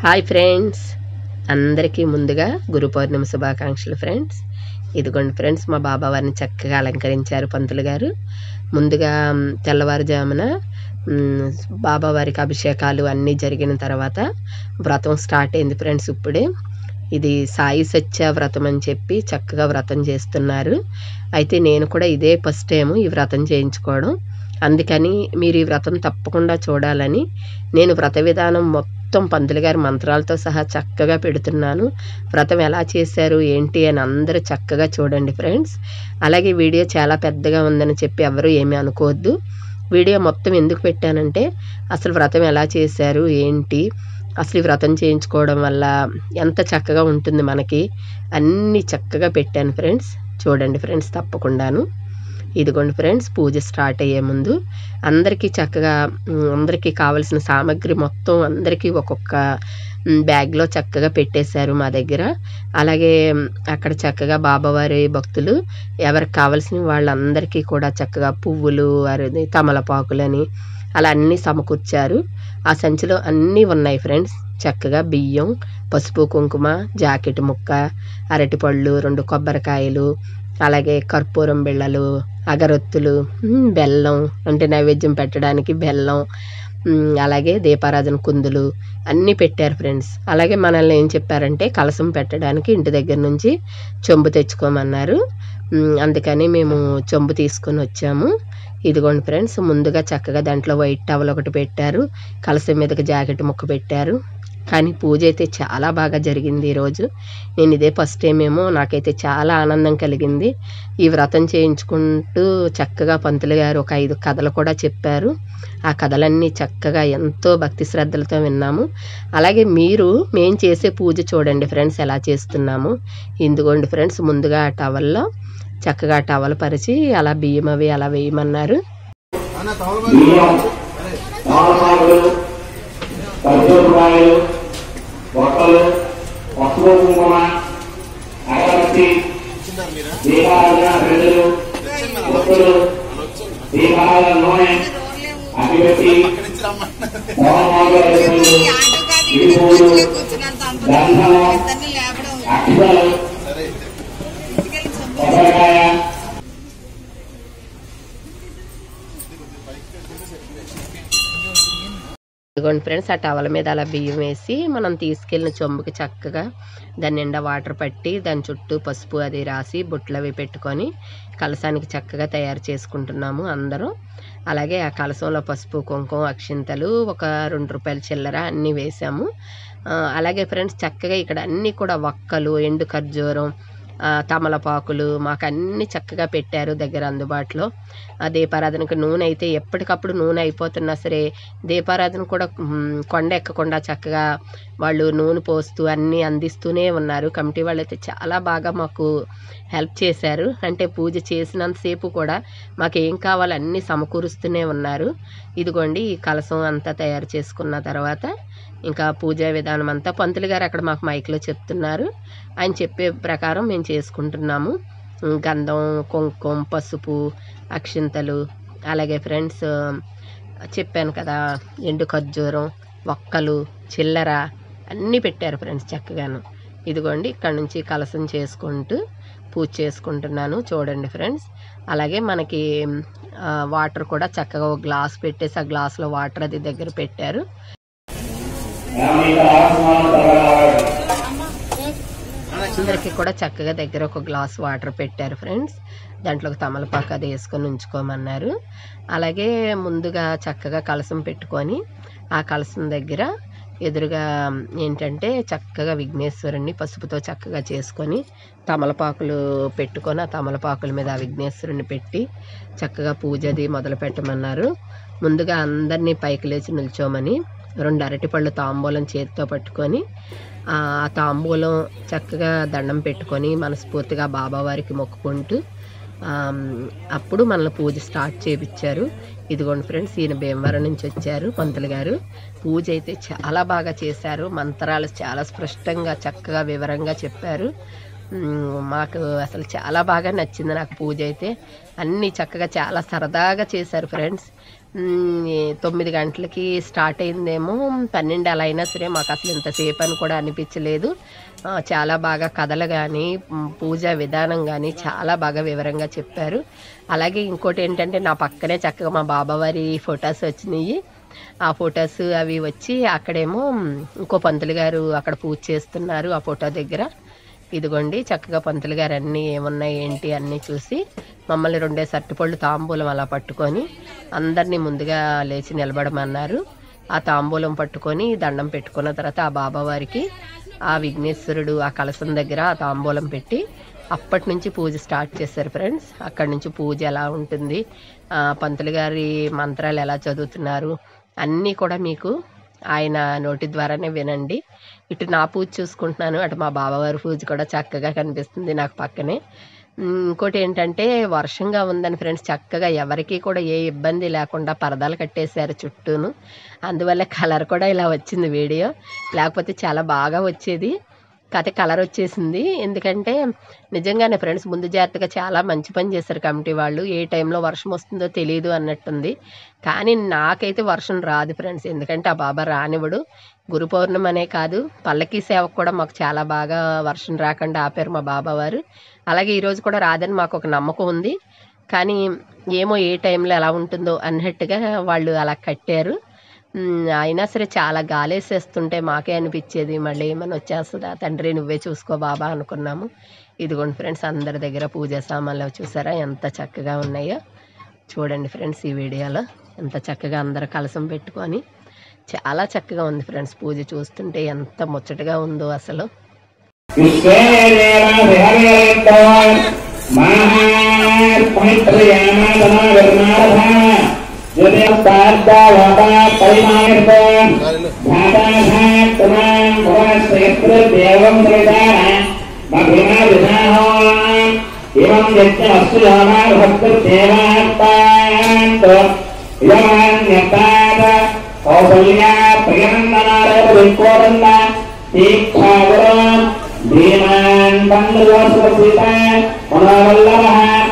Hi friends అందరికీ ముందుగా గురు పౌర్ణమి శుభాకాంక్షలు ఫ్రెండ్స్ ఇదిగోండి ఫ్రెండ్స్ మా బాబా వారిని చక్కగా అలంకరించారు పంతులు గారు ముందుగా మ్, తెల్లవారుజామున మ్, బాబా వారికి అభిషేకాలు అన్నీ జరిగిన తర్వాత వ్రతం స్టార్ట్ అయింది ఫ్రెండ్స్ ఇప్పుడే ఇది సాయి సత్య వ్రతం అని చెప్పి చక్కగా వ్రతం చేస్తున్నారు అయితే నేను కూడా ఇదే ఫస్ట్ టైం ఈ వ్రతం చేయించుకోవడం అందుకని మీరు ఈ వ్రతం తప్పకుండా చూడాలని నేను వ్రత విధానం మొత్తం పంతులు గారి మంత్రాలతో సహా చక్కగా పెడుతున్నాను వ్రతం ఎలా చేశారు ఏంటి అని అందరూ చక్కగా చూడండి ఫ్రెండ్స్ అలాగే వీడియో చాలా పెద్దగా ఉందని చెప్పి ఎవరు ఏమీ అనుకోవద్దు వీడియో మొత్తం ఎందుకు పెట్టానంటే అసలు వ్రతం ఎలా చేశారు ఏంటి అసలు ఈ వ్రతం చేయించుకోవడం వల్ల ఎంత చక్కగా ఉంటుంది మనకి అన్నీ చక్కగా పెట్టాను ఫ్రెండ్స్ చూడండి ఫ్రెండ్స్ తప్పకుండాను ఇదిగోండి ఫ్రెండ్స్ పూజ స్టార్ట్ అయ్యే ముందు అందరికీ చక్కగా ఉమ్, అందరికీ కావలసిన సామాగ్రి మొత్తం అందరికీ ఒక్కొక్క ఉమ్, బ్యాగ్లో చక్కగా పెట్టేశారు మా దగ్గర అలాగే ఉమ్, అక్కడ చక్కగా బాబావారి భక్తులు ఎవరికి కావలసిన వాళ్ళందరికీ కూడా చక్కగా పువ్వులు అరది తమలపాకులని అలా అన్నీ సమకూర్చారు ఆ సంచిలో అన్నీ ఉన్నాయి ఫ్రెండ్స్ చక్కగా బియ్యం పసుపు కుంకుమ జాకెట్ ముక్క అరటిపళ్ళు రెండు కొబ్బరికాయలు అలాగే కర్పూరం బిళ్ళలు అగరొత్తులు ఉమ్, బెల్లం అంటే నైవేద్యం పెట్టడానికి బెల్లం ఉమ్, అలాగే దీపారాధన కుందులు అన్నీ పెట్టారు ఫ్రెండ్స్ అలాగే మనల్ని ఏం చెప్పారంటే కలసం పెట్టడానికి ఇంటి దగ్గర నుంచి చెంబు తెచ్చుకోమన్నారు ఉమ్, అందుకని మేము చెంబు తీసుకొని వచ్చాము ఇదిగోండి ఫ్రెండ్స్ ముందుగా చక్కగా దాంట్లో వైట్ టవల్ ఒకటి పెట్టారు కలసం మీదకి జాకెట్ ముక్క పెట్టారు కానీ పూజ అయితే చాలా బాగా జరిగింది ఈరోజు నేను ఇదే ఫస్ట్ టైం ఏమో నాకైతే చాలా ఆనందం కలిగింది ఈ వ్రతం చేయించుకుంటూ చక్కగా పంతులు గారు ఒక ఐదు కథలు కూడా చెప్పారు ఆ కథలన్నీ చక్కగా ఎంతో భక్తి శ్రద్ధలతో విన్నాము అలాగే మీరు మేం చేసే పూజ చూడండి ఫ్రెండ్స్ ఎలా చేస్తున్నాము ఇందుకోండి ఫ్రెండ్స్ ముందుగా ఆ టవల్లో చక్కగా టవల్ పరిచి అలా బియ్యం అవి అలా వేయమన్నారు బియ్యం తమలపాకులు ఖర్జూరకాయలు బొట్టలు పసుపు కుంకుమ అగరత్తి దీపారాధన ప్రజలు ఒత్తులు దీపారాధన నూనె అగ్గిపెట్టి తమలపాకుల రేకులు ఇరువులు గంధము అక్షతలు కొబ్బరికాయ ఇదిగోండి ఫ్రెండ్స్ ఆ టవల్ మీద అలా బియ్యం వేసి మనం తీసుకెళ్ళిన చెంబుకి చక్కగా దాని నిండా వాటర్ పట్టి దాని చుట్టూ పసుపు అది రాసి బొట్లు అవి పెట్టుకొని కలసానికి చక్కగా తయారు చేసుకుంటున్నాము అందరూ అలాగే ఆ కలసంలో పసుపు కుంకుమ అక్షింతలు ఒక రెండు రూపాయల చిల్లర అన్నీ వేసాము ఆ, అలాగే ఫ్రెండ్స్ చక్కగా ఇక్కడ అన్నీ కూడా వక్కలు ఎండు ఖర్జూరం ఆ, తమలపాకులు మాకు అన్ని చక్కగా పెట్టారు దగ్గర అందుబాటులో ఆ దీపారాధనకు నూనె అయితే ఎప్పటికప్పుడు నూనె అయిపోతున్నా సరే దీపారాధన కూడా మ్, కొండ ఎక్కకుండా చక్కగా వాళ్ళు నూనె పోస్తూ అన్నీ అందిస్తూనే ఉన్నారు కమిటీ వాళ్ళు అయితే చాలా బాగా మాకు హెల్ప్ చేశారు అంటే పూజ చేసినంతసేపు కూడా మాకు ఏం కావాలో అన్నీ సమకూరుస్తూనే ఉన్నారు ఇదిగోండి ఈ కలసం అంతా తయారు చేసుకున్న తర్వాత ఇంకా పూజా విధానం అంతా పంతులు గారు అక్కడ మాకు మైక్లో చెప్తున్నారు ఆయన చెప్పే ప్రకారం మేము చేసుకుంటున్నాము ఉమ్, గంధం కుంకుమ పసుపు అక్షింతలు అలాగే ఫ్రెండ్స్ చెప్పాను కదా ఎండు ఖర్జూరం ఒక్కలు చిల్లర అన్నీ పెట్టారు ఫ్రెండ్స్ చక్కగాను ఇదిగోండి ఇక్కడ నుంచి కలసం చేసుకుంటూ పూజ చేసుకుంటున్నాను చూడండి ఫ్రెండ్స్ అలాగే మనకి ఆ, వాటర్ కూడా చక్కగా ఒక గ్లాస్ పెట్టేసి ఆ గ్లాస్లో వాటర్ అది దగ్గర పెట్టారు రామీత ఆత్మాను తగలవాడు అందరికి కూడా చక్కగా దగ్గర ఒక గ్లాస్ వాటర్ పెట్టారు ఫ్రెండ్స్ దాంట్లోకి తమలపాకు అది వేసుకొని ఉంచుకోమన్నారు అలాగే ముందుగా చక్కగా కలసం పెట్టుకొని ఆ కలసం దగ్గర ఎదురుగా ఏంటంటే చక్కగా విఘ్నేశ్వరుణ్ణి పసుపుతో చక్కగా చేసుకొని తమలపాకులు పెట్టుకొని ఆ తమలపాకుల మీద ఆ విఘ్నేశ్వరుని పెట్టి చక్కగా పూజ అది మొదలు పెట్టమన్నారు ముందుగా అందరినీ పైకి లేచి నిల్చోమని రెండు అరటిపళ్ళు తాంబూలం చేతితో పట్టుకొని ఆ తాంబూలం చక్కగా దండం పెట్టుకొని మనస్ఫూర్తిగా బాబావారికి మొక్కుకుంటూ ఆమ్, అప్పుడు మనల్ని పూజ స్టార్ట్ చేయించారు ఇదిగోండి ఫ్రెండ్స్ ఈయన భీమవరం నుంచి వచ్చారు పంతులు గారు పూజ అయితే చాలా బాగా చేశారు మంత్రాలు చాలా స్పష్టంగా చక్కగా వివరంగా చెప్పారు మ్, మాకు అసలు చాలా బాగా నచ్చింది నాకు పూజ అయితే అన్నీ చక్కగా చాలా సరదాగా చేశారు ఫ్రెండ్స్ మ్, ఈ తొమ్మిది గంటలకి స్టార్ట్ అయిందేమో పన్నెండు అలా అయినా సరే మాకు అసలు ఇంతసేపు అని కూడా అనిపించలేదు ఆ, చాలా బాగా కథలు కానీ పూజ విధానం కానీ చాలా బాగా వివరంగా చెప్పారు అలాగే ఇంకోటి ఏంటంటే నా పక్కనే చక్కగా మా బాబావారి ఫొటోస్ వచ్చినాయి ఆ ఫొటోస్ అవి వచ్చి అక్కడేమో ఇంకో పంతులు గారు అక్కడ పూజ చేస్తున్నారు ఆ ఫోటో దగ్గర ఇదిగోండి చక్కగా పంతులు గారు అన్నీ ఏమున్నాయి ఏంటి అన్నీ చూసి మమ్మల్ని రెండే సర్టిపళ్ళు తాంబూలం అలా పట్టుకొని అందరినీ ముందుగా లేచి నిలబడమన్నారు ఆ తాంబూలం పట్టుకొని దండం పెట్టుకున్న తర్వాత ఆ బాబావారికి ఆ విఘ్నేశ్వరుడు ఆ కలసం దగ్గర ఆ తాంబూలం పెట్టి అప్పటి నుంచి పూజ స్టార్ట్ చేశారు ఫ్రెండ్స్ అక్కడి నుంచి పూజ ఎలా ఉంటుంది ఆ, పంతులు గారి మంత్రాలు ఎలా చదువుతున్నారు అన్నీ కూడా మీకు ఆయన నోటి ద్వారానే వినండి ఇటు నా పూజ చూసుకుంటున్నాను అటు మా బాబావారి పూజ కూడా చక్కగా కనిపిస్తుంది నాకు పక్కనే ఉమ్, ఇంకోటి ఏంటంటే వర్షంగా ఉందని ఫ్రెండ్స్ చక్కగా ఎవరికి కూడా ఏ ఇబ్బంది లేకుండా పరదాలు కట్టేశారు చుట్టూను అందువల్ల కలర్ కూడా ఇలా వచ్చింది వీడియో లేకపోతే చాలా బాగా వచ్చేది కథ కలర్ వచ్చేసింది ఎందుకంటే నిజంగానే ఫ్రెండ్స్ ముందు జాగ్రత్తగా చాలా మంచి పని చేశారు కమిటీ వాళ్ళు ఏ టైంలో వర్షం వస్తుందో తెలియదు అన్నట్టుంది కానీ నాకైతే వర్షం రాదు ఫ్రెండ్స్ ఎందుకంటే ఆ బాబా రానివ్వడు గురు పౌర్ణమి అనే కాదు పల్లకి సేవకు కూడా మాకు చాలా బాగా వర్షం రాకుండా ఆపారు మా బాబా వారు అలాగే ఈరోజు కూడా రాదని మాకు ఒక నమ్మకం ఉంది కానీ ఏమో ఏ టైంలో ఎలా ఉంటుందో అన్నట్టుగా వాళ్ళు అలా కట్టారు ఉమ్, అయినా సరే చాలా గాలేసేస్తుంటే మాకే అనిపించేది మళ్ళీ ఏమైనా వచ్చేస్తుందా తండ్రి నువ్వే చూసుకో బాబా అనుకున్నాము ఇదిగోండి ఫ్రెండ్స్ అందరి దగ్గర పూజా సామాన్లు చూసారా ఎంత చక్కగా ఉన్నాయో చూడండి ఫ్రెండ్స్ ఈ వీడియోలో ఎంత చక్కగా అందరు కలసం పెట్టుకొని చాలా చక్కగా ఉంది ఫ్రెండ్స్ పూజ చూస్తుంటే ఎంత ముచ్చటగా ఉందో అసలు విశ్వేదేవ విహరేతో ఏం యజ్ఞమస్తు యోమాభక్తిర్దేవాత్మాంతో ఇదమాన్యతాద కౌసల్యా ప్రియందనారేవ వికోరంద దీక్షాగురం ధీమాన్ బంధువర్షీత మనోవల్లభ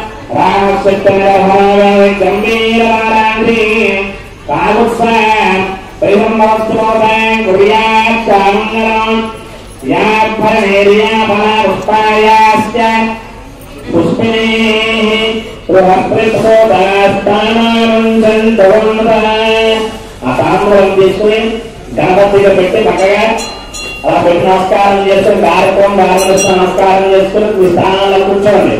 రామశ్చంద్రభావీరమారాంధ్రీ కాగుత్సాం పరిసంవత్సరోదాం కుర్యాత్ సామంగళం యాభరణేర్యాఫలపుష్పాయాశ్చ పుష్పిణీః బృహస్పృతోదాస్తానానందంతవంతః ఆ తాంబూలం తీసుకుని గణపతిగా పెట్టి చక్కగా అలా పెట్టి నమస్కారం చేసుకుని కార్యక్రమం ప్రారంభిస్తూ నమస్కారం చేసుకుని మీ స్థానాల్లో కూర్చోండి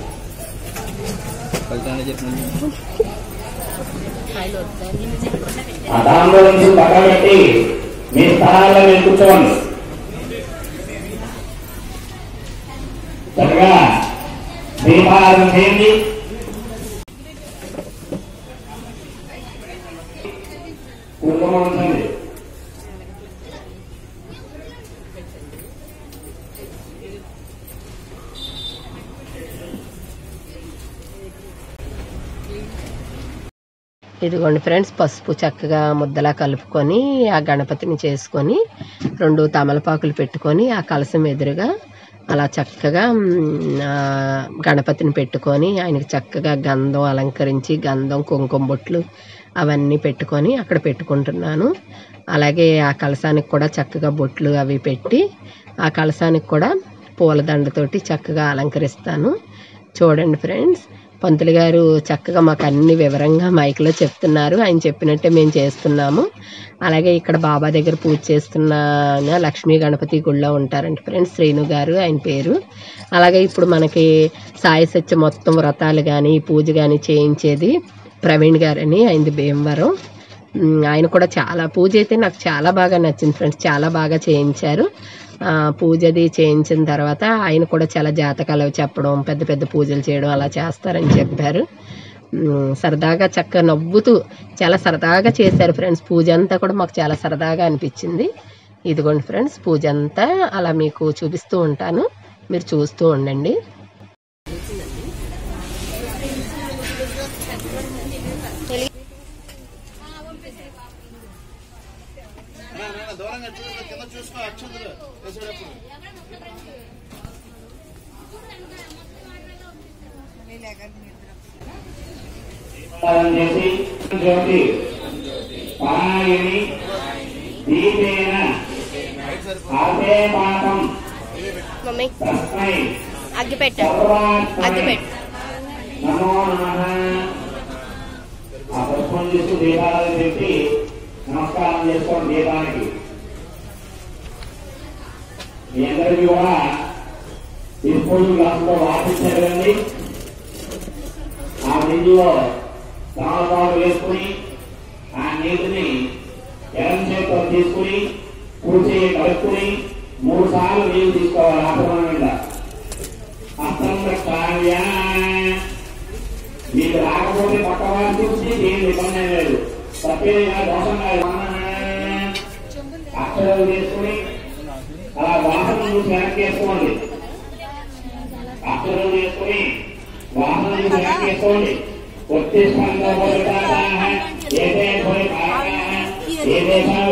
ఆ తాంబూలం తీసుకుని పక్కన పెట్టి మీ స్థానాల్లో మీరు కూర్చోండి చక్కగా దీపాలను చేయండి కుంకుమ ఉంటుంది ఇదిగోండి ఫ్రెండ్స్ పసుపు చక్కగా ముద్దలా కలుపుకొని ఆ గణపతిని చేసుకొని రెండు తమలపాకులు పెట్టుకొని ఆ కలసం ఎదురుగా అలా చక్కగా మ్, ఆ, గణపతిని పెట్టుకొని ఆయనకి చక్కగా గంధం అలంకరించి గంధం కుంకుమ బొట్లు అవన్నీ పెట్టుకొని అక్కడ పెట్టుకుంటున్నాను అలాగే ఆ కలసానికి కూడా చక్కగా బొట్లు అవి పెట్టి ఆ కలసానికి కూడా పూలదండతోటి చక్కగా అలంకరిస్తాను చూడండి ఫ్రెండ్స్ పంతులు గారు చక్కగా మాకు అన్ని వివరంగా మైక్లో చెప్తున్నారు ఆయన చెప్పినట్టే మేము చేస్తున్నాము అలాగే ఇక్కడ బాబా దగ్గర పూజ చేస్తున్న ఆయన లక్ష్మీ గణపతి గుళ్ళో ఉంటారంట ఫ్రెండ్స్ శ్రీను గారు ఆయన పేరు అలాగే ఇప్పుడు మనకి సాయి సత్య మొత్తం వ్రతాలు కానీ పూజ కానీ చేయించేది ప్రవీణ్ గారని ఆయనది భీమవరం ఉమ్, ఆయన కూడా చాలా పూజ అయితే నాకు చాలా బాగా నచ్చింది ఫ్రెండ్స్ చాలా బాగా చేయించారు ఆ, పూజది చేయించిన తర్వాత ఆయన కూడా చాలా జాతకాలు అవి చెప్పడం పెద్ద పెద్ద పూజలు చేయడం అలా చేస్తారని చెప్పారు ఉమ్, సరదాగా చక్కగా నవ్వుతూ చాలా సరదాగా చేశారు ఫ్రెండ్స్ పూజ అంతా కూడా మాకు చాలా సరదాగా అనిపించింది ఇదిగోండి ఫ్రెండ్స్ పూజ అంతా అలా మీకు చూపిస్తూ ఉంటాను మీరు చూస్తూ ఉండండి చేసి జ్యోతి పరాయణి దీపేన అర్ధే పాపం మమ్మీ తస్మై అగ్గి పెట్ట సర్వాత్మనే అగ్గి పెట్టు నమో నమః ఆ పుష్పం తీసుకు దీపాలు పెట్టి నమస్కారం చేసుకోండి దీపానికి మీ అందరికీ కూడా తీసుకొని గ్లాసులో వాటించగలండి ఆ నీటిలో తాళపాలు వేసుకుని ఆ నీటిని ఎడం చేతితో తీసుకుని కూర్చి కలుపుకుని మూడు సార్లు నీళ్లు తీసుకోవాలి ఆపదం మీద అస్తం కార్య మీకు రాకపోతే పక్క వారు చూసి దేని ఇబ్బంది ఏం లేదు తప్పేదిగా దోషంగా అక్షరాలు తీసుకుని అలా వాసన చూసి వెనక్కి వేసుకోండి అక్షరాలు తీసుకుని వాసన చూసి వెనక్కి వేసుకోండి వచ్చే స్పందో ఏదే పోయి ఏ దేశాలు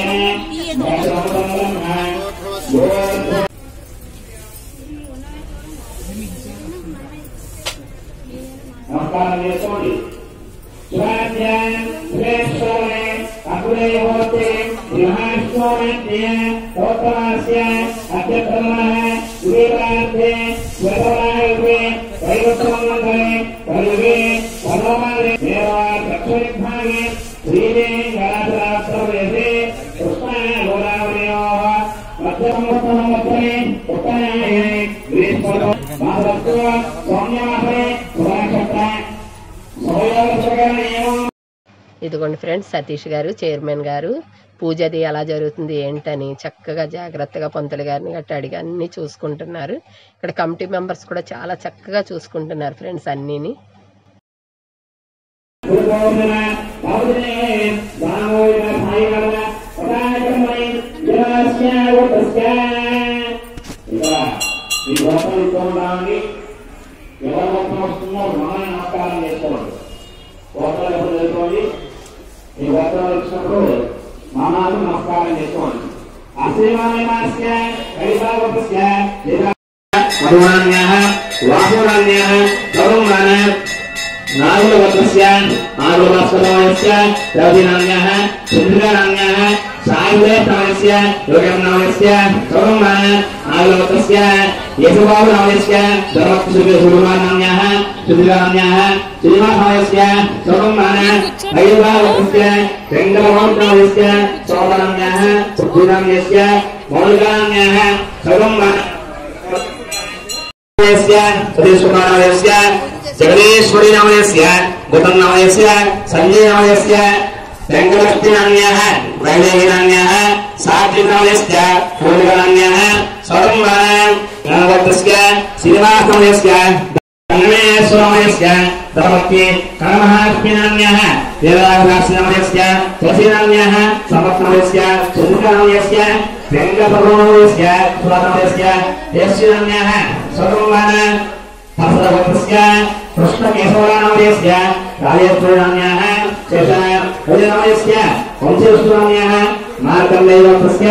నమస్కారం చేసుకోండి స్వాధ్యాయం శ్రేష్ఠోనే అగ్రే హోతే గృహాశ్వరత్య గౌతమాస్య అత్యక్రమః వివేకార్థే స్వతమాయుగే వైవత్సమంగళే కలుగే పరమాలే దేవా దక్షిణభాగే శ్రీదే గణాశ్రాస్త్రవేదే కృష్ణ గోదావరియోః మధ్యసంవత్సరమధ్యే ఉత్తరాయణే గ్రీష్మలో మాసత్వ సౌమ్యమాసే సురాక్షత్ర సౌయోగసగణేయం ఇదిగోండి ఫ్రెండ్స్ సతీష్ గారు చైర్మన్ గారు పూజ అది ఎలా జరుగుతుంది ఏంటని చక్కగా జాగ్రత్తగా పంతులు గారిని గట్టి అడిగి అన్నీ చూసుకుంటున్నారు ఇక్కడ కమిటీ మెంబర్స్ కూడా చాలా చక్కగా చూసుకుంటున్నారు ఫ్రెండ్స్ అన్నీని గురుగోవింద బాబునే దానోయ సాయిగణ పదాకమై జలాస్య వతస్య ఇలా ఈ గోత్రం ఇస్తున్నామని ఎవరి గోత్రం వస్తుందో మనమే నమస్కారం చేసుకోండి గోత్రాలు ఎప్పుడు తెలుసుకోండి ఈ గోత్రాలు వచ్చినప్పుడు మానాలు నమస్కారం చేసుకోండి అశ్రీమానస్య కైసావతస్య మధుమాన్యः వాసురాన్యः గౌరవాన నాగులవత్రస్య ఆరుభాస్కరవస్య రవినామ్యः చంద్రనామ్యः సాయుధేశ్వరస్య యోగనామస్య సౌరమాన నాగులవత్రస్య యశుబాబునామస్య ధర్మసుమానామ్యः చంద్రనామ్యः శ్రీనివాసనామస్య సౌరమాన ఐదుభావత్రస్య వెంకటమోత్నామస్య సౌరనామ్యः పృథ్వీనామ్యస్య మౌలికానామ్యः సౌరమాన నామయస్య సతీశ్వరనామయస్య జగదీశ్వరి నామయస్య గౌతమ్ నామయస్య సంజయ్ నామయస్య వెంకటలక్ష్మి నామ్యః వైదేహి నామ్యః సాత్విక్ నామయస్య పూర్ణిక నామ్యః సౌరంభాన గణవత్రస్య శ్రీనివాస నామయస్య కన్నమేశ్వరమయస్య ధర్మక్తి కర్మహాస్మి నామ్యః వేదాభాసి నామయస్య తులసి నామ్యః సమత్నమయస్య చంద్రనామయస్య వెంకటప్రభునమయస్య సురనామయస్య యస్య నామ్యః సర్వమాన హస్తవత్రస్య కృష్ణకేశవనామయస్య రాజేశ్వరనామ్యః శేషాయ హరినామయస్య వంశేశ్వరనామ్యః మార్కండేయవత్రస్య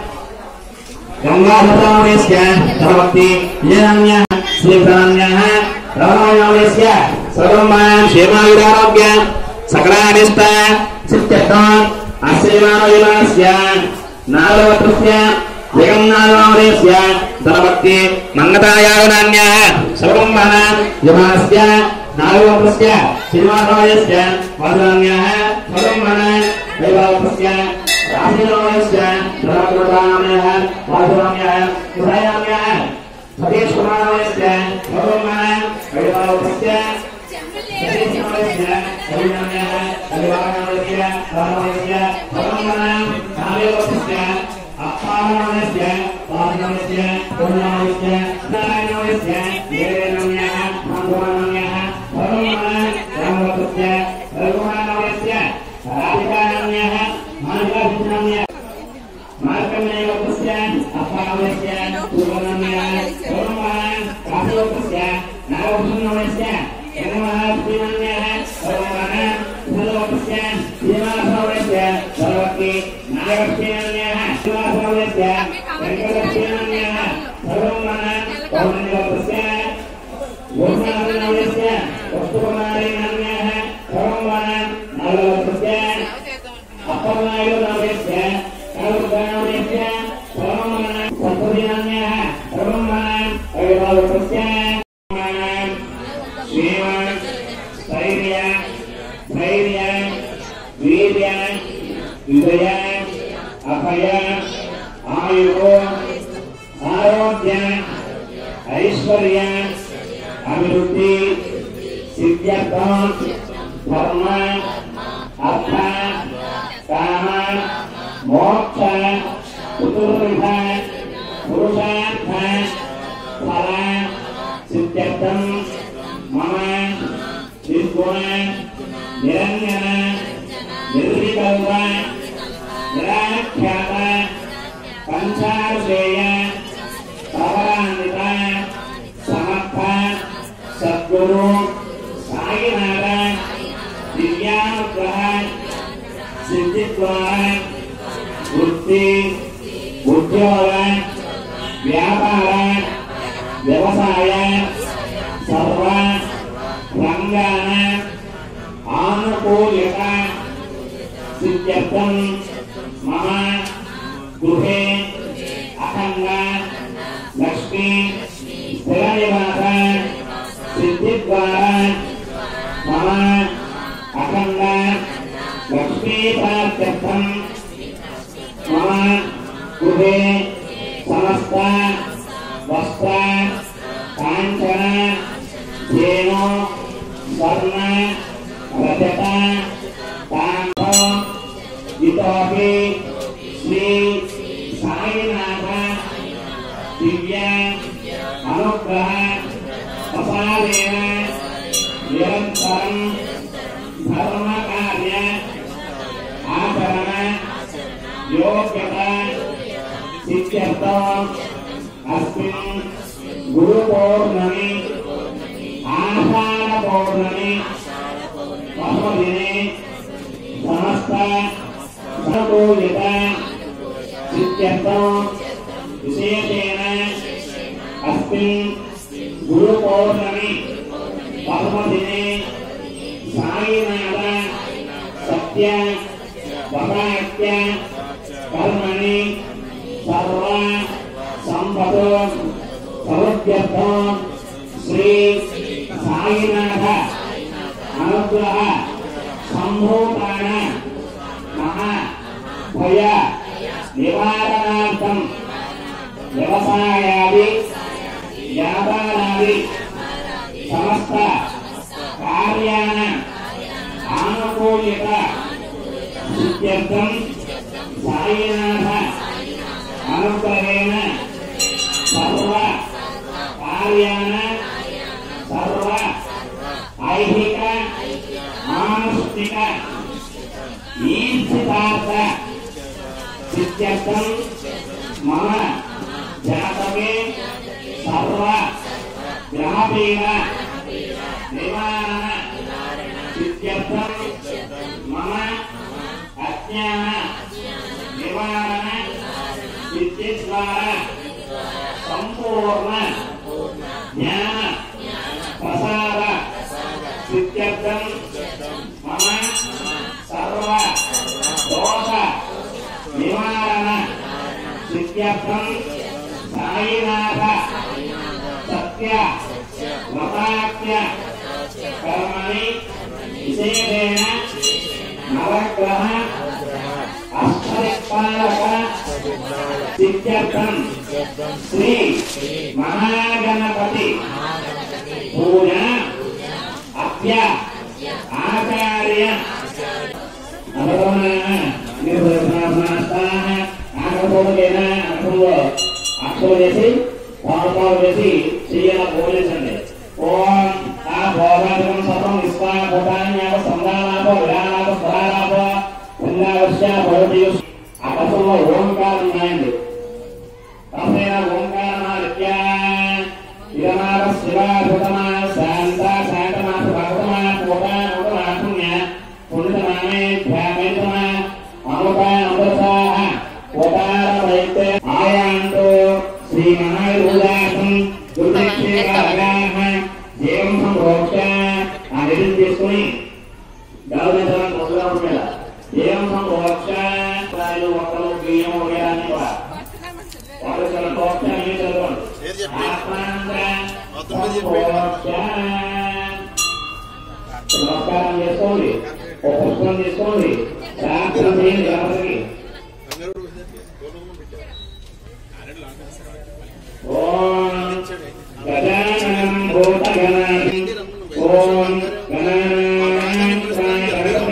గంగాధరామయస్య ధర్మక్తి విజయనామ్యః శ్రీప్రాణ్యః రామాయణామయస్య సర్వమాన క్షేమాయురారోగ్య సకలానిష్ట సిత్యర్థం అశ్రీమానవిమానస్య నాగవత్రస్య జగన్నాథామయస్య ధనభక్తి మంగతాయాగనాన్యः సర్వమాన యమాస్య నాగవత్రస్య శ్రీనివాసరాయస్య వాసునామ్యः సర్వమాన వైభవత్రస్య రాజనామయస్య ధనకృతానామయः వాసునామ్యः ఉదయామ్యः సతీష్కుమారస్య సర్వమాన వైభవత్రస్య సతీష్కుమారస్య రవినామ్యः రవివాహనామయస్య రామయస్య సర్వమాన నాగవత్రస్య అప్పానామయస్య వాసునామయస్య పూర్ణామయస్య నారాయణామయస్య దేవేనామ్యः మాధవానామ్యः సర్వమాన రామవత్రస్య రఘుమానామయస్య రాధికానామ్యः మాధవానామ్యः మార్గమేవస్య అపావస్య పూర్వనమ్యः సర్వమాన కాశీవస్య నాగభూషణమస్య యనమహాస్మినమ్యः సర్వమాన సర్వస్య శ్రీనివాసవస్య సర్వతి నాగస్మినమ్యः శ్రీనివాసవస్య వెంకటస్మినమ్యः సర్వమాన పౌర్ణమివస్య భూషణమస్య వస్తుకుమారినమ్యः సర్వమాన అలవత్య అప్పలనాయుడు నామేస్య కనకనామేస్య సర్వమన సత్వదినాన్య సర్వమన అవిభావత్య శ్రీమాన్ స్థైర్య ధైర్య వీర్య విజయ అభయ ఆయు ఆరోగ్య ఐశ్వర్య అభివృద్ధి సిద్ధ్యర్థం ధర్మ అర్థ కామ మోక్ష చతుర్విధ పురుషార్థ ఫల సిద్ధ్యర్థం మమ నిర్గుణ నిరంజన నిర్వికల్ప నిరాఖ్యాత పంచాశేయ పవరాన్విత సమర్థ సద్గురు సాయినాథ దివ్యానుగ్రహ సిద్ధిద్వార వృత్తి ఉద్యోగ వ్యాపార వ్యవసాయ సర్వ రంగాన ఆనుకూల్యత సిద్ధ్యర్థం మమ గృహే అఖండ లక్ష్మీ స్థిర నివాస సిద్ధి ద్వారా మమ అఖండ లక్ష్మీ ప్రాప్త్యర్థం మమ గృహే సమస్త వస్త్ర కాంచన ధేను స్వర్ణ రజత తాంబ ఇతోపి శ్రీ సాయినాథ దివ్య అనుగ్రహ ప్రసాదేన నిరంతరం ధర్మ కార్య ఆచరణ యోగ్యత సిద్ధ్యర్థం అస్మిన్ గురు పౌర్ణమి ఆషాఢ పౌర్ణమి పర్వదినే సమస్త సమకూలిత సిద్ధ్యర్థం విశేషేణ అస్మిన్ గురు పౌర్ణమి పర్వదినే సాయినాథ సత్య వరాక్య కర్మణి సర్వ సంపద సౌఖ్యర్థం శ్రీ సాయినాథ అనుగ్రహ సంభూతాన మహా భయ నివారణార్థం వ్యవసాయాది వ్యాపారాది సమస్త కార్యాన ఆనుకూల్యత సిద్ధ్యర్థం సాయినాథ అనుగ్రహేణ సర్వ కార్యాన సర్వ ఐహిక మానసిక ఈప్సితార్థ సిద్ధ్యర్థం మమ జాతకే సర్వ గ్రహపీడ నివారణ సిద్ధ్యర్థం మమ అజ్ఞాన నివారణ సిద్ధి ద్వారా సంపూర్ణ జ్ఞాన ప్రసాద సిద్ధ్యర్థం మమ సర్వ దోష నివారణ సిద్ధ్యర్థం సాయినాథ సత్య వ్రతాఖ్య కర్మణి విశేషేణ నవగ్రహ అష్టదిక్పాలక సిద్ధ్యర్థం శ్రీ మహాగణపతి పూజ అభ్య ఆచార్య అక్షరం చేసి పాలు వేసి చెయ్యాల పోలేసండి ఓం ఆ భోగాధికం సర్వం విశ్వా భూతాన్యాప సందాలాప విరాలాప స్వరాలాప పుణ్యావశ్య భవతి ఆకాశంలో ఓంకారం ఉన్నాయండి తమేన ఓంకారమాదిత్య ఇదమార శివ భూతమా శాంత శాంతమాస భగవతమా పూట నూతమా పుణ్య పుణ్యతమామే ధ్యామేతమా అమృత అమృతాః ఉదార వైద్య ఆయాంతో శ్రీ మహాయుధాసం దుర్భిక్షేకాగాః జీవం సంభోక్ష ఆ నిధులు తీసుకుని గౌరవ మొదలు నమస్కారం చేసుకోండి ఒక పుష్పం తీసుకోండి ప్రార్థన చేయండి గణపతికి ఓం గజాననం భూతగణాని ఓం గణానాం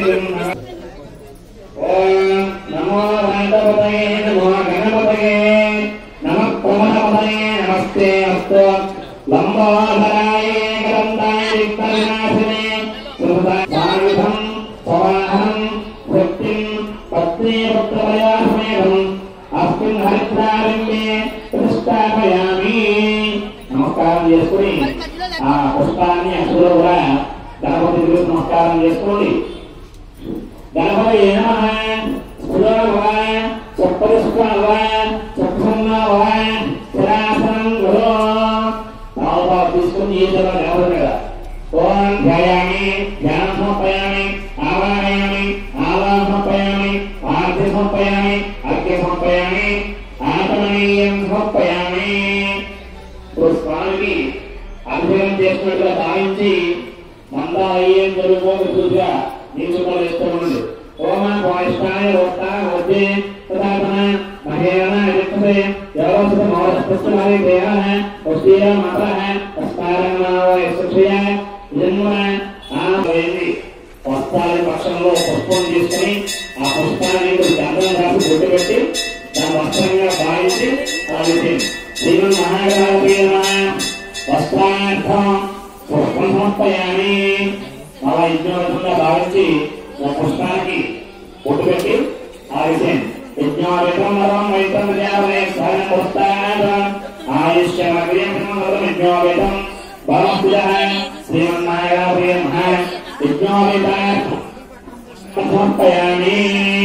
ఓం నమో గణపతయే నమో గణపతయే నమ ప్రమణపతయే నమస్తే అస్తు లంబోదరాయ గదంతాయ విఘ్నవినాశినే సుమృతాయుధం సవాహనం వృత్తిం పత్నీ పుత్రపయాసమేతం అస్మిన్ హరిద్రారణ్యే ప్రతిష్టాపయామి నమస్కారం చేసుకుని ఆ పుష్పాన్ని అసలు కూడా గణపతి గురించి నమస్కారం చేసుకోండి గణపతి నమ స్థులవ సప్తరిష్టావ సప్తసన్నవ శరాసనం గురు తావా తీసుకుని ఈ జల గణపతి మీద ఓం ధ్యాయామి ధ్యానం సమర్పయామి ఆవాహయామి ఆవాహం సమర్పయామి ఆర్తి సమర్పయామి అర్ఘ్య సమర్పయామి ఆతమనీయం సమర్పయామి ఇప్పుడు స్వామికి అభిషేకం చేసినట్టుగా భావించి మందా అయ్యేం జరుగుతుంది చూసిగా నీకు కూడా ఇష్టముంది ఓమ వాయిష్టాయ ఓట్ట వద్దే తదాపన మహేన విక్షతే యవసత మౌరస్పష్టమారి దేవః వస్తీయ మాతః తస్కారమావ యశస్య జన్మ ఆవేది వస్తాలి పక్షంలో పుష్పం తీసుకుని ఆ పుష్పాన్ని చంద్రం రాసి బొట్టు పెట్టి దాని వస్త్రంగా భావించి ఆలోచించి శ్రీమన్ మహాగణాధిపతి వస్త్రార్థం పుష్పం సమర్పయామి అలా యజ్ఞవతంగా భావించి ఆ పుష్పానికి బొట్టు పెట్టి ఆలోచించి యజ్ఞావితం వరం వైతం విద్యావే స్వయం పుస్తానం ఆయుష్యమగ్రియం యజ్ఞావితం బలముద్ర శ్రీమన్నారాయణ మహా యజ్ఞావిత సమర్పయామి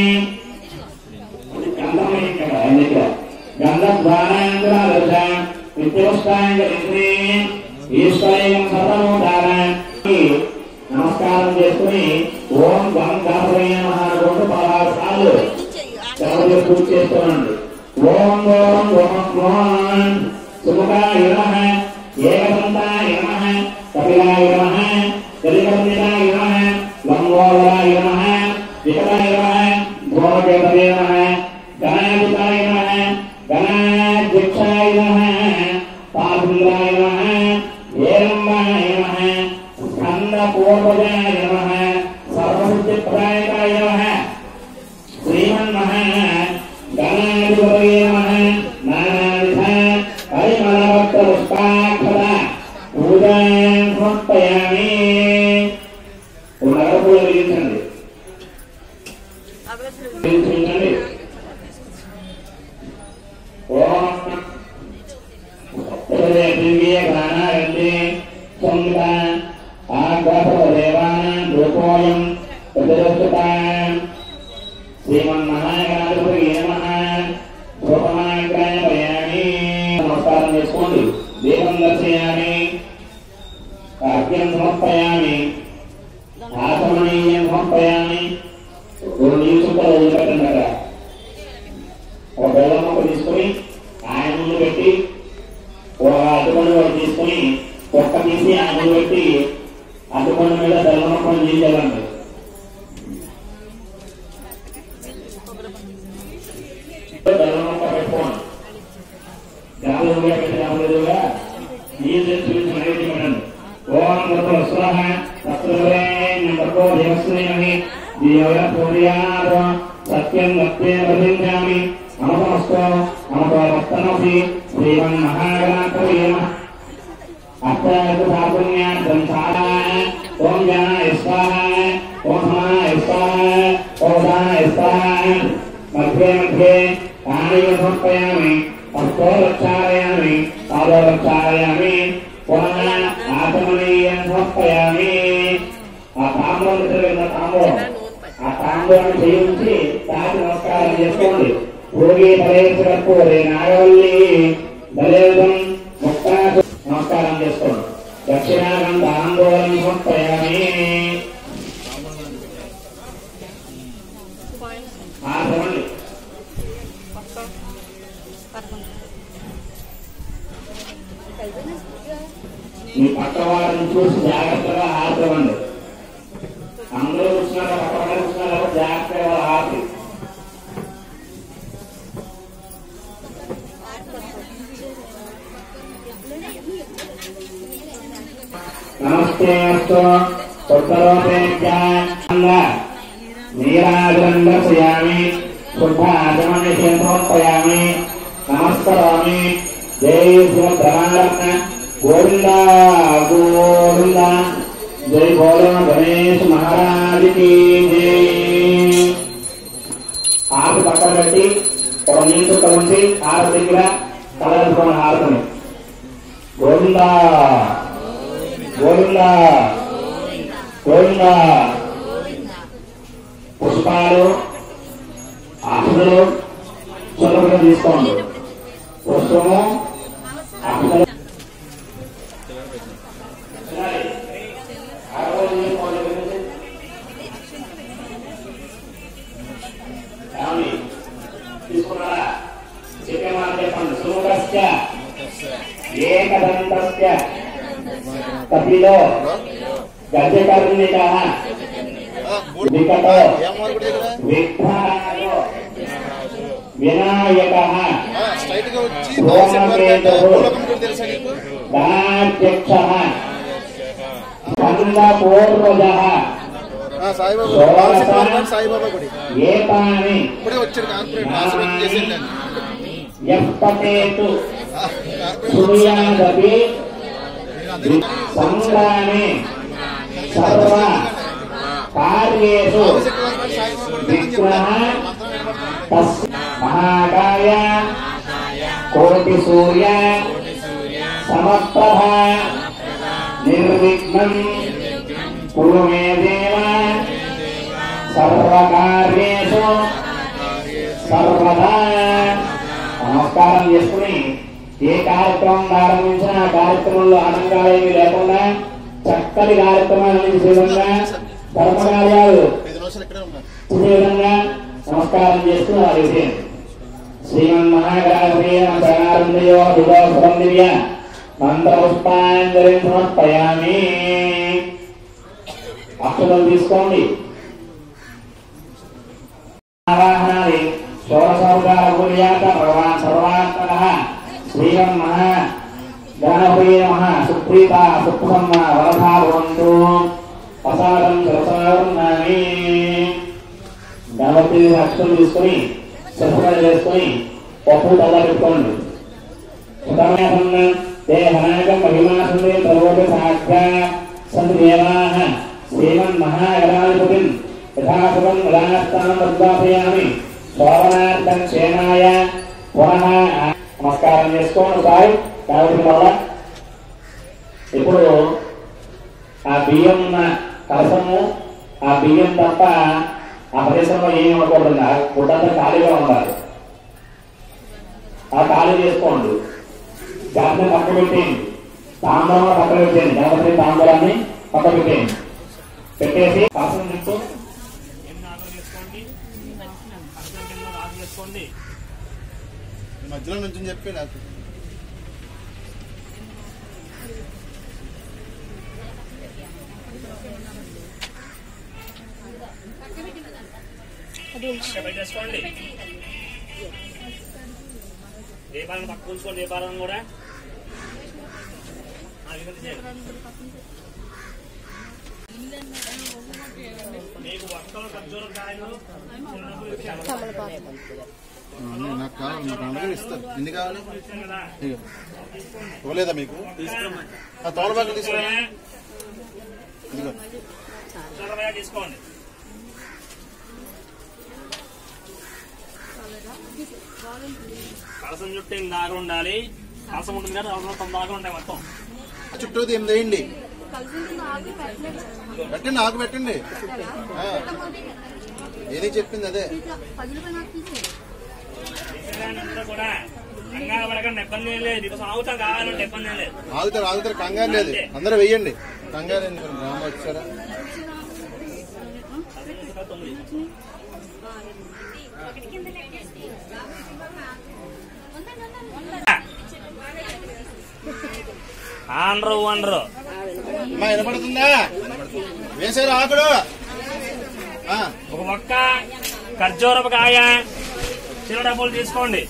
గంధం ఇక్కడ ఆయన దగ్గర గంధద్వారాంధ్ర విద్యోష్టాంగీ ఈశ్వరం సతనోదాన నమస్కారం చేసుకుని ఓం గం గణపతయ మహానుకుంటూ పదహారు సార్లు గణపతి పూజ చేస్తున్నాడు ఓం ఓం ఓం ఓం సుముఖాయ నమః ఏకదంతాయ నమః కపిలాయ నమః కలికందితాయ నమః లంబోదరాయ నమః వికటాయ నమః భోగదేవతే నమః గణాధిపాయ నమః గణాధ్యక్షాయ నమః పార్వీరాయ నమః ఏరంబాయ నమః స్కందపూర్వజాయ నమః సర్వసిద్ధిప్రదాయకాయ నమః శ్రీమన్మః గణాధిపతయే నమః నానావిధ పరిమళవక్త పుష్పాక్షర పూజాన్ సమర్పయామి ఓ నగర పూజ వెలిగించండి వెలిగించండి ఓం సప్తపదే దివ్య ప్రాణాయంతి సంగత ఆగ్రహదేవానాం రూపోయం ప్రతిరస్తుతాం శ్రీమన్మహాగణాధిపతి నమః రూపమాగ్రహయామి నమస్కారం చేసుకోండి దీపం దర్శయామి అర్ఘ్యం సమర్పయామి ఆసమనీయం సమర్పయామి రెండు నిమిషంలో వదిలిపెట్టండి అక్కడ ఒక బెల్లం మొక్క తీసుకుని ఆయన ముందు పెట్టి ఒక అడ్డుపండు ఒకటి తీసుకుని ఒక్క తీసి ఆయన ముందు పెట్టి అడ్డుపండు మీద బెల్లం మొక్కను తీసేయాలండి బెల్లం మొక్క పెట్టుకోండి జాగ్రత్తగా పెట్టి జాగ్రత్తగా నీళ్ళు చూపించి నైవేద్యం ఓం గృహ స్వహ తత్వే నమకో దేవస్మేమహి దేవ పూర్యాద సత్యం వత్తే వదించామి అమతమస్తో అమతవత్తనసి శ్రీమన్ మహాగణాధిపతి నమః అత్యాయత సాపుణ్యార్థం సారాయ ఓం జనాయ స్వాహ ఓం సమాయ స్వాహ ఓం దానాయ స్వాహ మధ్యే మధ్యే పానీయ సమర్పయామి హస్తో రక్షారయామి పాదో రక్షారయామి పునః ఆచమనీయం సమర్పయామి ఆ తాంబూలం పెట్టలేదు తాంబూలం ఆ తాంబూలం చేయించి తాకి నమస్కారం చేసుకోండి భోగి పరేశ్వరపూరి నాగవల్లి బలేదం ముక్తాసు నమస్కారం చేసుకోండి దక్షిణాగంధ ఆందోళన సమర్పయామి ఆచమండి మీ పక్క వారిని చూసి జాగ్రత్తగా హారతివ్వండి అందరూ కూర్చున్నారు పక్క వారు కూర్చున్నారు కాబట్టి జాగ్రత్తగా వాళ్ళ హారతి నమస్తే అస్తు ఉత్తరోపేభ్యాం నీరాజనందర్శయామి శుద్ధాచమని సమర్పయామి నమస్కరామి జై సుభద్రమారత్న గోవింద గోవింద జై బోలో గణేష్ మహారాజ్ కి జై ఆకు పక్కన పెట్టి ఒక నీళ్ళు కలిసి ఆరు దగ్గర కలగలుపుకున్న హారతని గోవింద గోవింద గోవింద పుష్పాలు అక్షలు సులభంగా తీసుకోండి పుష్పము అక్షలు ఏమండి? తీసుకున్నారా చెప్పే మాట చెప్పండి సుముఖస్య ఏకదంతస్య కపిలో గజకర్ణిక వికటో విఘ్నాయో వినాయక స్ట్రైట్ గా వచ్చి భవిష్యత్ మూలకం కూడా తెలుసా నీకు ధనాధ్యక్ష పూర్వజ ఆ, సాయిబాబా బాలసి పార్వతి సాయిబాబా గుడి ఏతాని ఇప్పుడే వచ్చాడు కార్పొరేట్ ఆశీర్వాదం చేసింది యప్పతేతు ఆ, కార్పొరేట్ సూర్యాదపి నేను అందరూ సంగ్రామి సర్వ కార్యేషు శక్తివంతుడు సాయిబాబా గుడి అని విగ్రహ చెప్పారు మంత్రం వినపడుతుంది తస్ మహాకాయ కోటి సూర్య సమప్రభ నిర్విఘ్నం కురు మే దేవ సర్వకార్యేషు సర్వదా నమస్కారం చేసుకుని ఏ కార్యక్రమం ప్రారంభించినా ఆ కార్యక్రమంలో ఆటంకాలు ఏమీ లేకుండా చక్కటి కార్యక్రమాలు అందించే విధంగా ధర్మకార్యాలు ఐదు నిమిషాలు ఇక్కడే ఉన్నారు ఇదే విధంగా నమస్కారం చేస్తూ వారి విజయం శ్రీమన్ మహాగణాధిపతి ప్రణారందయో దివోత్సవం దివ్య మంత్రపుష్పాంజలి సమర్పయామి అక్షరం తీసుకోండి ఆవాహనాది షోడశోపచార పూర్యాత భగవాన్ సర్వాత్మక శ్రీమన్ మహా గణపతి నమ సుప్రీత సుప్రసన్న వరథా భవంతు ప్రసాదం సరసారున్నామి గణపతి అక్షరం తీసుకొని సరఫరా చేసుకొని పప్పు తల పెట్టుకోండి సుతమేసన్న తే హనాకం మహిమాసందే సర్వోపి సాక్షా సంతు దేవాః శ్రీమన్ మహాగణాధిపతిం యథాసుఖం యథాస్థానం ఉద్వాసయామి శోభనార్థం క్షేమాయ పునః నమస్కారం చేసుకోండి సాయి కాబట్టి వల్ల ఇప్పుడు ఆ బియ్యం ఉన్న కలసము ఆ బియ్యం తప్ప ఆ ప్రదేశంలో ఏమి ఉండకూడదు ఆ గుడ్డంతా ఖాళీగా ఉండాలి ఆ ఖాళీ చేసుకోండి జాగ్రత్త పక్క పెట్టేయండి తాంబూలం పక్క పెట్టేయండి గణపతి తాంబూలాన్ని పక్క పెట్టేయండి పెట్టేసి కలసం నింపు మధ్యలో నుంచి చెప్పి నాకు పెట్టేసుకోండి దీపాలను పక్క ఉంచుకోండి దీపాలను కూడా ఆ విధంగా చేయండి. మీకు వక్కలు ఖర్జూరం కాయలు చిన్నప్పుడు ఇచ్చాను నాకు కావాలి నాకు అందరూ ఇస్తారు ఎన్ని కావాలి ఇచ్చాను కదా ఇదిగో. ఇవ్వలేదా మీకు ఆ తోల బాగా తీసుకోండి ఇదిగో చల్లగా తీసుకోండి కలసం చుట్టూ ఏం దాగా ఉండాలి కలసం ఉంటుంది కదా అవసరం తొమ్మిది దాకా ఉంటాయి మొత్తం ఆ చుట్టూ ఎనిమిది వేయండి పెట్టండి ఆకు పెట్టండి ఆ. ఏది చెప్పింది అదే అందరూ కూడా కంగారు పడకండి ఇబ్బంది ఏం లేదు ఇప్పుడు సాగుతాం కావాలంటే ఇబ్బంది ఏం లేదు ఆగుతారు ఆగుతారు కంగారు లేదు అందరూ వెయ్యండి కంగారు ఎందుకు రామ వచ్చారా తొమ్మిది ఆండ్రు అండ్రు అమ్మా వినపడుతుందా వేసారు ఆకుడు ఆ, ఒక మొక్క ఖర్జూరపు కాయ చిన్న డబ్బులు తీసుకోండి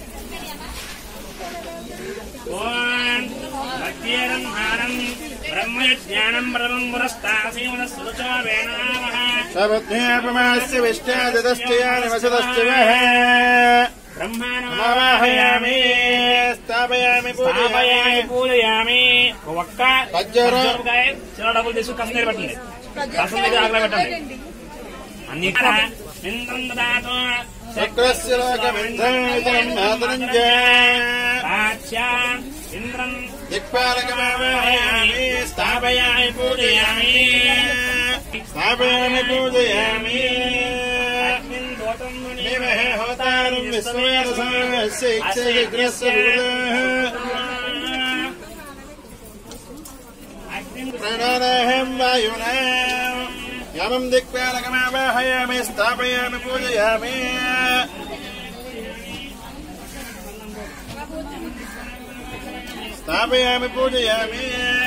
ఓం భక్తిరం హారం బ్రహ్మ జ్ఞానం బ్రహ్మం పురస్తాసీమన సురుచో వేణామః సబుద్ధ్యాపమాస్య విష్టాదశ్చయాని వసదశ్చ వహ. బ్రహ్మాణమావాహయామి నమావాహయామి స్థాపయామి స్థాపయామి పూజయామి పూజయామి ఒక ఒక్క ఖర్జూరం. ఖర్జూరపు కాయ చిన్న డబ్బులు తీసుకుని కసం దగ్గర పెట్టండి కసం దగ్గర ఆగలా పెట్టండి అన్ని ఇంద్రం దాతో చక్రస్య లోకమింద్రం మాతరం చ. సాక్ష్యాం ఇంద్రం దిక్పాలకమావాహయామి స్థాపయామి పూజయామి స్థాపయామి పూజయామి అగ్నిం దోతం ముని దేవహే హోతారం విశ్వేరసాస్య ఇచ్చగ్రస్య అగ్నిం ప్రణానాహం వాయునా యమం దిక్పాలకమావాహయామి స్థాపయామి పూజయామి స్థాపయామి పూజయామి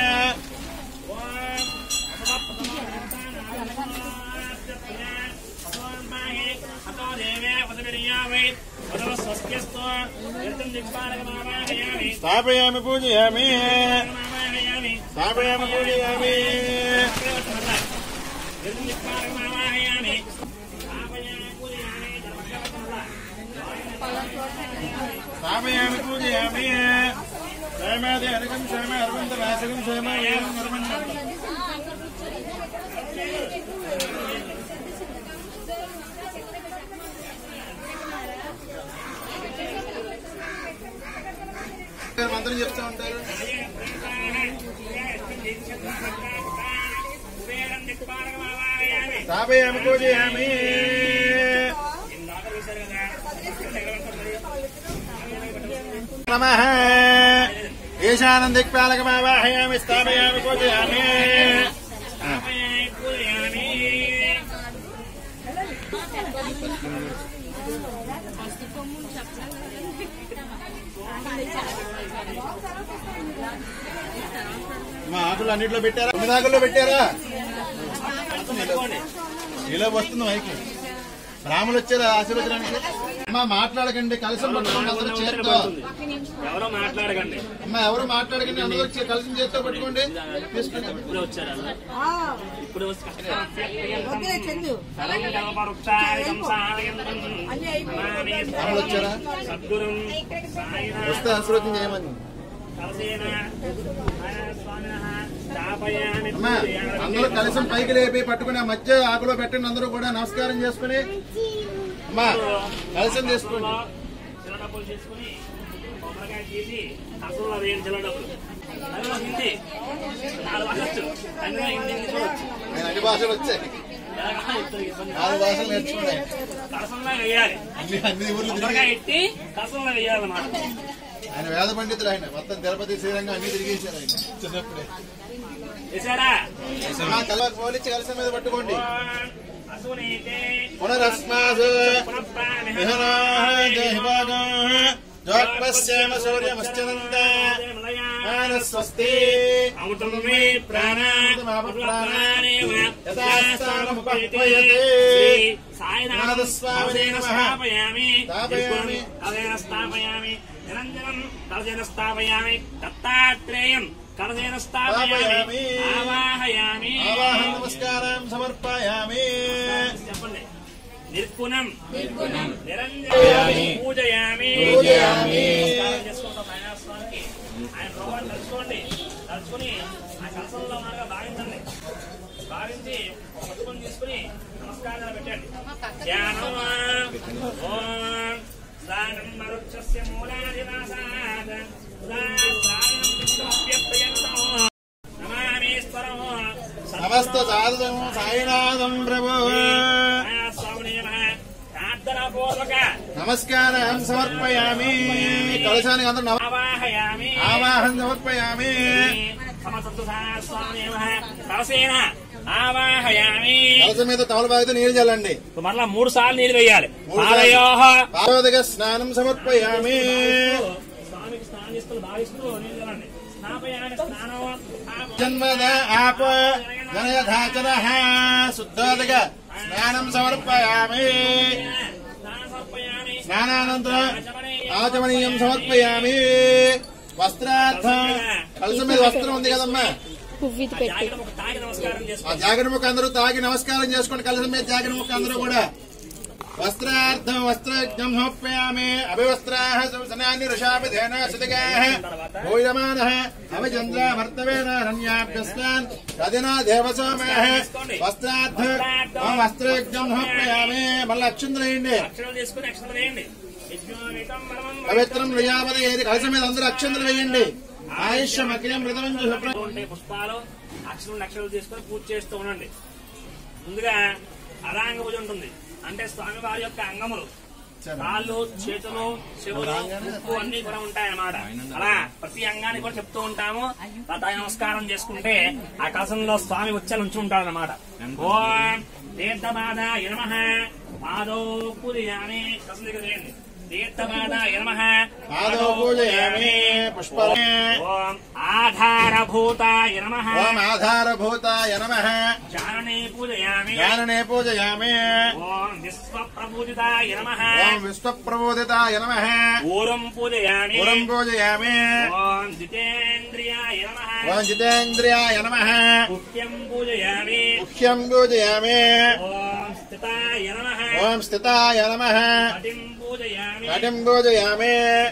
అతో దేవే వదవిర్యావై వదవ స్వస్త్యస్తో యర్తం దిక్పాలకమావాహయామి స్థాపయామి పూజయామి మావాహయామి స్థాపయామి పూజయామి యర్తం దిక్పాలకమావాహయామి స్థాపయామి పూజయామి స్థాపయామి పూజయామి క్షేమాది అనుగం క్షేమ అరవింద నాశకం క్షేమ ఏం నిర్మణ్యం మంత్రం చెప్తా ఉంటారు కుబేరం దిక్పాలకమావాహయామి స్థాపయామి పూజయామి నమ ఈశానం దిక్పాలకమావాహయామి స్థాపయామి పూజయామి స్థాపయామి పూజయామి మా ఆకులు అన్నింటిలో పెట్టారా తొమ్మిది ఆకుల్లో పెట్టారా ఇలా వస్తుంది మైకి బ్రాహ్మణులు వచ్చారా ఆశీర్వచనానికి అమ్మా మాట్లాడకండి కలిసి పట్టుకోండి అందరూ చేత్తో ఎవరో మాట్లాడకండి అమ్మా ఎవరు మాట్లాడకండి అందరూ చే- కలిసి చేత్తో పట్టుకోండి తీసుకుని ఇప్పుడు వచ్చారు ఇప్పుడు బ్రాహ్మణులు వచ్చారా సద్గురు వస్తే ఆశీర్వచనం చేయమని అమ్మా అందరూ కలిసి పైకి లేపి పట్టుకుని ఆ మధ్య ఆకులో పెట్టండి అందరూ కూడా నమస్కారం చేసుకుని అమ్మా కలిసం చేసుకోండి చిన్న డబ్బులు చేసుకుని కొబ్బరికాయ తీసి అసలు వేయం చిన్న డబ్బులు అందులో హిందీ నాలుగు భాషలు అందులో హిందీ చూడొచ్చు నేను అన్ని భాషలు వచ్చాయి నాలుగు భాషలు నేర్చుకున్నాయి కరసంలో వేయాలి అన్ని అన్ని ఊర్లు తిరిగి కొబ్బరికాయ ఎట్టి కరసంలో వేయాలన్నమాట ఆయన వేద పండితులు ఆయన మొత్తం తిరుపతి శ్రీరంగం అన్ని తిరిగేశారు ఆయన చిన్నప్పుడే వేసారా మా కళ్ళకు పోలిచ్చి కలిసి మీద పట్టుకోండి అసునైతే పునరస్మాసు పునఃప్రాణిః విహనాః దేహిభాగాః జోత్పశ్యేమ సూర్యమశ్చనంద మానస్వస్తి అమృతం మే ప్రాణానేవ యథాస్థానముపహ్వయతే. సాయినాథస్వామిన స్థాపయామి స్థాపయామి. కలసేన స్థాపయామి నిరంజనం కలసేన స్థాపయామి దత్తాత్రేయం కలసేన స్థాపయామి స్థాపయామి. ఆవాహయామి ఆవాహన నమస్కారం సమర్పయామి చెప్పండి నిర్గుణం నిరంజనం పూజయామి. పూజయామి పూజయామి. నమస్కారం చేసుకుంటాం ఆయన స్వామికి ఆయన రూపాన్ని తలుచుకోండి తలుచుకుని ఆ కలసంలో మనగా భావించండి భావించి ఒక పట్టుకొని తీసుకుని నమస్కారాలు పెట్టండి ధ్యానం ఓం దానం మరుక్షస్య మూలాదినాశాత్ ఉదాహరణం విష్ణుప్యప్రయంతం నమామీశ్వరం సమస్త సాధుతం సాయినాథం ప్రభు ప్రార్థనాపూర్వక నమస్కారం సమర్పయామి కలశానికి అందరూ నమ- ఆవాహయామి ఆవాహన సమర్పయామి సమసత్తుస్వామి కలసేన ఆవాహయామి కలశం మీద తమలపాకుతో నీళ్ళు చల్లండి ఇప్పుడు మరలా మూడు సార్లు నీళ్ళు వేయాలి మూడు పాదయోహ పాదోదక స్నానం సమర్పయామి స్వామికి స్నానం చేసి భావిస్తూ భావిస్తూ నీళ్ళు చల్లండి స్నాపయాన్ని స్నానం జన్మద ఆప జనయధాచన శుద్ధోదక స్నానం సమర్పయామి స్నానం సమర్పయామి స్నానానంతరం ఆచమనీయం సమర్పయామి వస్త్రార్థం కలసం మీద వస్త్రం ఉంది కదమ్మా పువ్వు పెట్టి జాగ్రత్త ఒక తాగి నమస్కారం ఆ చేసుకోండి జాగరణ ముక్క అందరూ తాగి నమస్కారం చేసుకోండి కలసం మీద జాగరణ ముక్క అందరూ కూడా వస్త్రార్థం వస్త్రజ్ఞం సమర్పయామి అభివస్త్రాः సంసనాన్ని ఋషాభిధేన సుతిగాः భూయమానः అవిచంద్రామర్తవేన రన్యాభ్యస్మాన్ తదినా దేవసోమः వస్త్రార్థం వస్త్రజ్ఞం సమర్పయామి మళ్ళీ అక్షంద్రయండి అక్షరాలు తీసుకుని అక్షరాలు వేయండి యజ్ఞోమితం పరమం పవిత్రం రుయాపద ఏది కలసం మీద అందరూ అక్షంతలు వేయండి ఆయుష్యం అఖిలం మృతం శుభ్రం ఉంటే పుష్పాలు అక్షరం అక్షరాలు తీసుకొని పూజ చేస్తూ ఉండండి ముందుగా అరాంగ పూజ ఉంటుంది అంటే స్వామివారి యొక్క అంగములు కాళ్ళు చేతులు చెవులు ముక్కు అన్ని కూడా ఉంటాయన్నమాట అలా ప్రతి అంగాన్ని కూడా చెప్తూ ఉంటాము తర్వాత నమస్కారం చేసుకుంటే ఆ కలసంలో స్వామి వచ్చి నుంచి ఉంటాడు అనమాట ఓం తీర్థబాధ యనమ పాదో పూజయామి కలసం దగ్గర చేయండి తీర్థబాధ యనమ పాదో పూజయామి పుష్పమే ఓం ఆధారభూతాయ నమ ఓం ఆధారభూతాయ నమః చారణే పూజయామి జ్ఞాననే పూజయామి ఓం విశ్వప్రబోధితాయ నమ ఓం విశ్వప్రబోధితాయ నమః ఊరం పూజయామి పురం పూజయామి ఓం జితేంద్రియాయ నమ ఓం జితేంద్రియాయ నమః ముఖ్యం పూజయామి ముఖ్యం పూజయామి ఓం స్థితాయ నమ ఓం స్థితాయ నమః పటిం పూజయామి కటిం పూజయామి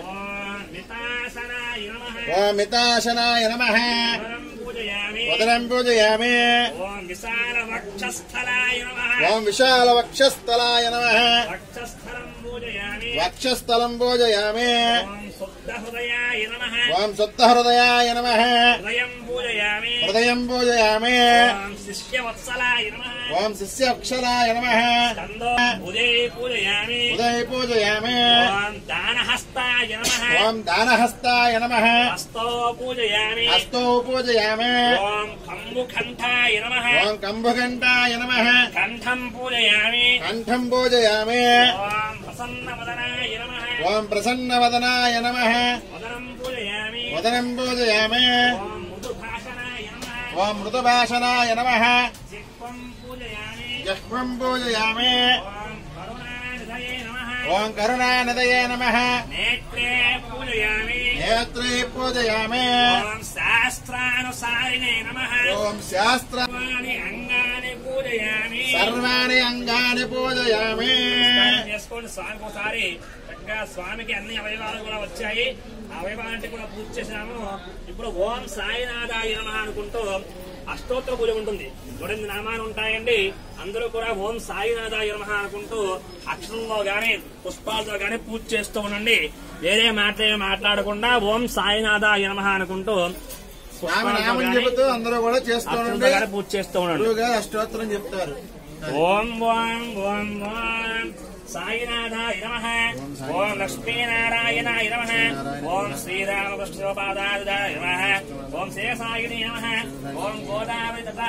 ఓం నితాసనాయ నమ ఓం మితాశనాయ నమః వరం పూజయామి ఉదరం పూజయామి ఓం విశాల వక్షస్థలాయ నమ ఓం విశాల వక్షస్థలాయ నమః వక్షస్థలం పూజయామి వక్షస్థలం పూజయామి ఓం శుద్ధ హృదయాయ నమ ఓం శుద్ధహృదయాయ నమః హృదయం పూజయామి హృదయం పూజయామి ఓం శిష్యవత్సలాయ నమ ఓం శిష్యక్షరాయ నమః స్కందో ఉదయ పూజయామి ఉదయ పూజయామి ఓం దానహస్తాయ నమ ఓం దానహస్తాయ నమః హస్తో పూజయామి హస్తో పూజయామి ఓం కంబుకంఠాయ నమ ఓం కంభుఘంటాయ నమః కంఠం పూజయామి కంఠం పూజయామి ఓం ప్రసన్నవదనాయ నమ ఓం ప్రసన్నవదనాయ నమః వదనం పూజయామి వదనం పూజయామి ఓం మృదుభాషణాయ నమ ఓం మృదుభాషణాయ నమః జిహ్వం పూజయామి జహ్వం పూజయామి ఓం కరుణానిధయే నమ ఓం కరుణానదయే నమః నేత్రే పూజయామి నేత్రే పూజయామి ఓం శాస్త్రానుసారిణే నమ ఓం శాస్త్ర సర్వాణి అంగాని పూజయామి సర్వాణి అంగాని పూజయామి నమస్కారం చేసుకోండి స్వామికి ఒకసారి చక్కగా స్వామికి అన్ని అవయవాలు కూడా వచ్చాయి ఆ అవయవాలంటే కూడా పూజ చేసినాము ఇప్పుడు ఓం సాయినాథాయ నమ అనుకుంటూ అష్టోత్తర పూజ ఉంటుంది చూడండి నామాలు ఉంటాయండి అందరూ కూడా ఓం సాయినాథాయ నమ అనుకుంటూ అక్షరంలో గాని పుష్పాలతో గాని పూజ చేస్తూ ఉండండి వేరే మాట మాట్లాడకుండా ఓం సాయినాథాయ నమ అనుకుంటూ స్వామి పుష్పాలతో నామం గాని చెబుతూ అందరూ కూడా చేస్తూ అక్షరంతో ఉండండి గాని పూజ చేస్తూ ఉండండి గురువు గారు అష్టోత్తరం చెప్తారు ఓం ఓం ఓం ఓం సాయినాథాయ నమ ఓం లక్ష్మీనారాయణాయ నమ ఓం శ్రీరామకృష్ణోపాదాయ నమ ఓం శేషాయిని నమ ఓం గోదావరి తథా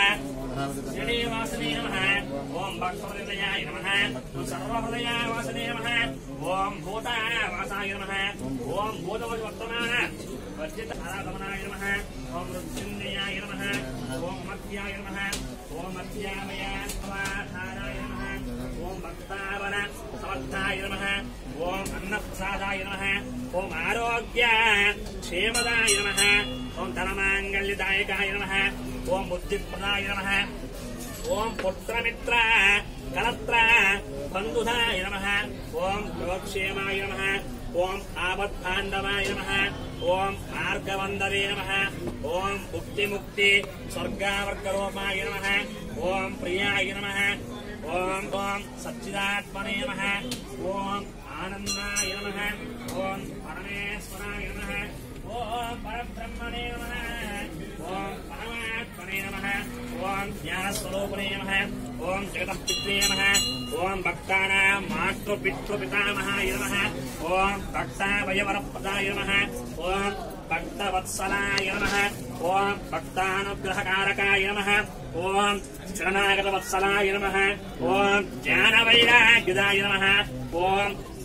శ్రీనివాసనే నమ ఓం భక్తహృదయాయ నమ ఓం సర్వహృదయావాసనే నమ ఓం భూతావాసాయ నమ ఓం భూతవర్తమాన వర్జిత ఆరాధమనాయ నమ ఓం మృత్యుంజయాయ నమ ఓం మధ్యాయ నమ ఓం మధ్యామయ సమాధానాయ నమ ఓం భక్తావన సమర్థాయ నమ ఓం అన్నప్రసాదాయ నమ ఓం ఆరోగ్య క్షేమదాయ నమ ఓం ధనమాంగళ్యదాయకాయ నమ ఓం బుద్ధిప్రదాయ నమ ఓం పుత్రమిత్ర కలత్ర బంధుధాయ నమ ఓం యోక్షేమాయ నమ ఓం ఆపద్బాంధవాయ నమ ఓం మార్గవందరే నమ ఓం ముక్తిముక్తి స్వర్గావర్గరూపాయ నమ ఓం ప్రియాయ నమ ఓం ఓం సచ్చిదాత్మనే నమ ఓం ఆనందాయ నమ ఓం పరమేశ్వరాయ నమ ఓం పరబ్రహ్మణే నమ ఓం పరమాత్మనే నమ ఓం జ్ఞానస్వరూపిణే నమ ఓం జగతపిత్రే నమ ఓం భక్తానాం మాతృపితృపితామహాయ నమ ఓం భక్తావయవరప్రదాయ నమ ఓం భక్తవత్సలాయ నమ ఓం భక్తానుగ్రహకారకాయ నమ ఓం శరణాగతవత్సలాయ నమ ఓం జ్ఞానవైరాగ్యదాయ నమ ఓం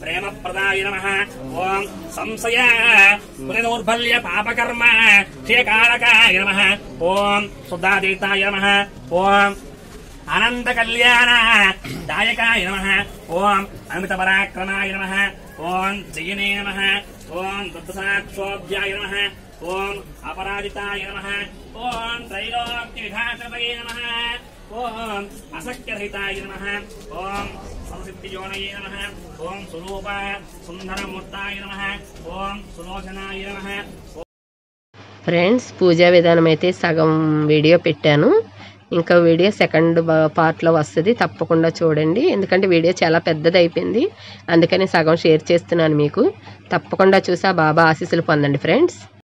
ప్రేమ ప్రదాయ నమ ఓం సంశయ పునదౌర్బల్య పాపకర్మ క్షయకారకాయ నమ ఓం శుద్ధాతీతాయ నమ ఓం అనంత కళ్యాణ దాయకాయ నమ ఓం అమిత పరాక్రమాయ నమ ఓం జయనే నమ ఓం దత్తసాక్షోభ్యాయ నమ ఓం అపరాజితాయ నమ ఓం త్రైలోక్య విభాషతయ నమ ఓం అసక్యరహితాయ నమ ఓం సంసిద్ధియోనయ నమ ఓం స్వరూప సుందరమూర్తాయ నమ ఓం సులోచనాయ నమ ఫ్రెండ్స్ పూజా విధానం అయితే సగం వీడియో పెట్టాను ఇంకా వీడియో సెకండ్ పార్ట్లో వస్తుంది తప్పకుండా చూడండి ఎందుకంటే వీడియో చాలా పెద్దది అయిపోయింది అందుకని సగం షేర్ చేస్తున్నాను మీకు తప్పకుండా చూసి ఆ బాబా ఆశీస్సులు పొందండి ఫ్రెండ్స్